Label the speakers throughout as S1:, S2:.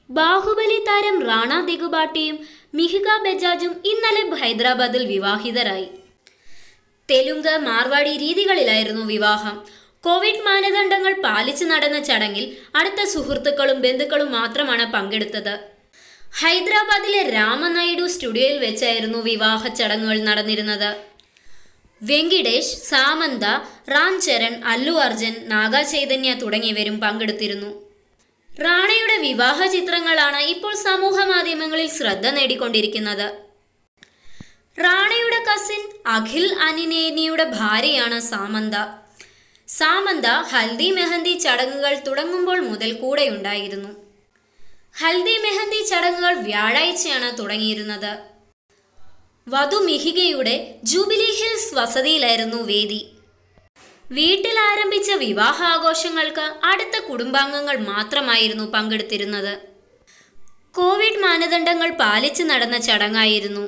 S1: ബാഹുബലി താരം റാണ ദിഗുബാട്ടിയും മിഹിക ബജാജും ഇന്നലെ ഹൈദരാബാദിൽ വിവാഹിതരായി തെലുങ്ക് മാർവാടി രീതികളിലായിരുന്നു വിവാഹം കോവിഡ് മാനദണ്ഡങ്ങൾ പാലിച്ചു നടന്ന ചടങ്ങിൽ അടുത്ത സുഹൃത്തുക്കളും ബന്ധുക്കളും മാത്രമാണ് പങ്കെടുത്തത് ഹൈദരാബാദിലെ രാമനായിഡു സ്റ്റുഡിയോയിൽ വെച്ചായിരുന്നു വിവാഹ ചടങ്ങുകൾ നടന്നിരുന്നത് വെങ്കിടേഷ് സാമന്ത റാം ചരൺ അല്ലു അർജുൻ നാഗ ചൈതന്യ തുടങ്ങിയവരും പങ്കെടുത്തിരുന്നു റാണയുടെ വിവാഹ ചിത്രങ്ങളാണ് ഇപ്പോൾ സമൂഹ മാധ്യമങ്ങളിൽ ശ്രദ്ധ നേടിക്കൊണ്ടിരിക്കുന്നത് റാണയുടെ കസിൻ അഖിൽ അനിനേനിയുടെ ഭാര്യയാണ് സാമന്ത സാമന്ത ഹൽദി മെഹന്തി ചടങ്ങുകൾ തുടങ്ങുമ്പോൾ മുതൽ കൂടെയുണ്ടായിരുന്നു ഹൽദി മെഹന്തി ചടങ്ങുകൾ വ്യാഴാഴ്ചയാണ് തുടങ്ങിയിരുന്നത് വധു മിഹികയുടെ ജൂബിലി ഹിൽസ് വസതിയിലായിരുന്നു വേദി വീട്ടിൽ ആരംഭിച്ച വിവാഹാഘോഷങ്ങൾക്ക് അടുത്ത കുടുംബാംഗങ്ങൾ മാത്രമായിരുന്നു പങ്കെടുത്തിരുന്നത് കോവിഡ് മാനദണ്ഡങ്ങൾ പാലിച്ചു നടന്ന ചടങ്ങായിരുന്നു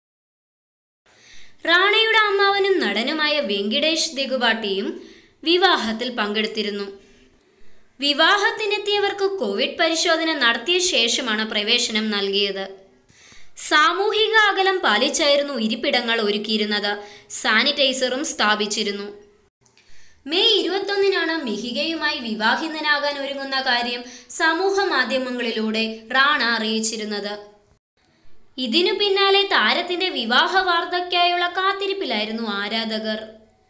S1: റാണയുടെ അമ്മാവനും നടനുമായ വെങ്കിടേഷ് ദിഗുബാട്ടിയും വിവാഹത്തിൽ പങ്കെടുത്തിരുന്നു വിവാഹത്തിനെത്തിയവർക്ക് കോവിഡ് പരിശോധന നടത്തിയ ശേഷമാണ് പ്രവേശനം നൽകിയത് സാമൂഹിക അകലം പാലിച്ചായിരുന്നു ഇരിപ്പിടങ്ങൾ ഒരുക്കിയിരുന്നത് സാനിറ്റൈസറും സ്ഥാപിച്ചിരുന്നു മെയ് ഇരുപത്തൊന്നിനാണ് മിഹികയുമായി വിവാഹിതനാകാൻ ഒരുങ്ങുന്ന കാര്യം സമൂഹ മാധ്യമങ്ങളിലൂടെ റാണ അറിയിച്ചിരുന്നത് ഇതിനു പിന്നാലെ താരത്തിന്റെ വിവാഹ വാർത്തയ്ക്കായുള്ള കാത്തിരിപ്പിലായിരുന്നു ആരാധകർ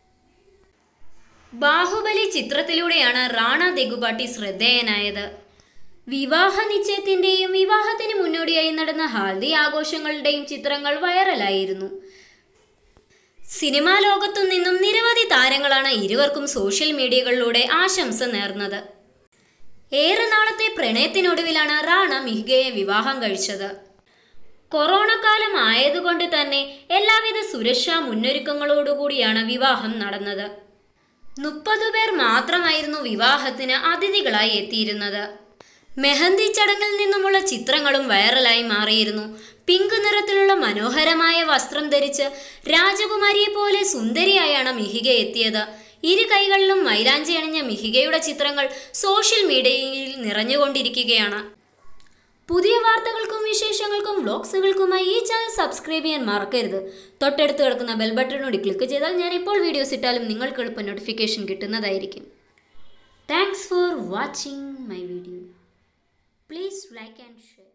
S1: ബാഹുബലി ചിത്രത്തിലൂടെയാണ് റാണ ദെഗുബാട്ടി ശ്രദ്ധേയനായത് വിവാഹ നിശ്ചയത്തിന്റെയും വിവാഹത്തിന് മുന്നോടിയായി നടന്ന ഹാൽദി ആഘോഷങ്ങളുടെയും ചിത്രങ്ങൾ വൈറലായിരുന്നു സിനിമാ ലോകത്തു നിന്നും നിരവധി താരങ്ങളാണ് ഇരുവർക്കും സോഷ്യൽ മീഡിയകളിലൂടെ ആശംസ നേർന്നത് ഏറെ നാളത്തെ പ്രണയത്തിനൊടുവിലാണ് റാണ മിഹികയെ വിവാഹം കഴിച്ചത് കൊറോണ കാലം ആയതുകൊണ്ട് തന്നെ എല്ലാവിധ സുരക്ഷാ മുന്നൊരുക്കങ്ങളോടുകൂടിയാണ് വിവാഹം നടന്നത് മുപ്പത് പേർ മാത്രമായിരുന്നു വിവാഹത്തിന് അതിഥികളായി എത്തിയിരുന്നത് മെഹന്തി ചടങ്ങിൽ നിന്നുമുള്ള ചിത്രങ്ങളും വൈറലായി മാറിയിരുന്നു പിങ്ക് നിറത്തിലുള്ള മനോഹരമായ വസ്ത്രം ധരിച്ച് രാജകുമാരിയെ പോലെ സുന്ദരിയായാണ് മിഹിക എത്തിയത് ഇരു കൈകളിലും മൈലാഞ്ചി അണിഞ്ഞ മിഹികയുടെ ചിത്രങ്ങൾ സോഷ്യൽ മീഡിയയിൽ നിറഞ്ഞുകൊണ്ടിരിക്കുകയാണ് പുതിയ വാർത്തകൾക്കും വിശേഷങ്ങൾക്കും വ്ലോഗ്സുകൾക്കുമായി ഈ ചാനൽ സബ്സ്ക്രൈബ് ചെയ്യാൻ മറക്കരുത് തൊട്ടടുത്ത് കിടക്കുന്ന ബെൽ ബട്ടണിനോട് ക്ലിക്ക് ചെയ്താൽ ഞാൻ ഇപ്പോൾ വീഡിയോസ് ഇട്ടാലും നിങ്ങൾക്ക് എളുപ്പം നോട്ടിഫിക്കേഷൻ കിട്ടുന്നതായിരിക്കും thanks for watching my video please like and share